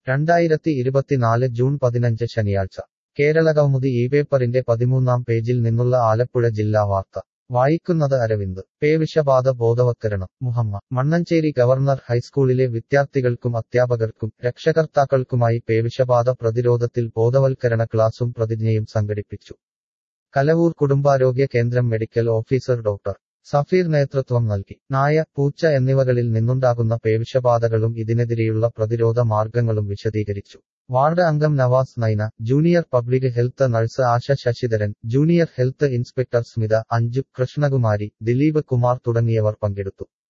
രണ്ടായിരത്തി ഇരുപത്തിനാല് ജൂൺ പതിനഞ്ച് ശനിയാഴ്ച കേരളകൗമുദി ഈ പേപ്പറിന്റെ പതിമൂന്നാം പേജിൽ നിന്നുള്ള ആലപ്പുഴ ജില്ലാ വാർത്ത വായിക്കുന്നത് അരവിന്ദ് പേവിഷബാധ ബോധവത്കരണം മുഹമ്മ മണ്ണഞ്ചേരി ഗവർണർ ഹൈസ്കൂളിലെ വിദ്യാർത്ഥികൾക്കും അധ്യാപകർക്കും രക്ഷകർത്താക്കൾക്കുമായി പേവിഷബാധ പ്രതിരോധത്തിൽ ബോധവൽക്കരണ ക്ലാസും പ്രതിജ്ഞയും സംഘടിപ്പിച്ചു കലവൂർ കുടുംബാരോഗ്യ കേന്ദ്രം മെഡിക്കൽ ഓഫീസർ ഡോക്ടർ സഫീർ നേതൃത്വം നൽകി നായ പൂച്ച എന്നിവകളിൽ നിന്നുണ്ടാകുന്ന പേവിഷബാധകളും ഇതിനെതിരെയുള്ള പ്രതിരോധ മാർഗങ്ങളും വിശദീകരിച്ചു വാർഡ് അംഗം Navas Naina junior public health nurse Asha Sasidharan junior health inspector Smitha Anju Krishnakumari Dileep Kumar തുടങ്ങിയവർ പങ്കെടുത്തു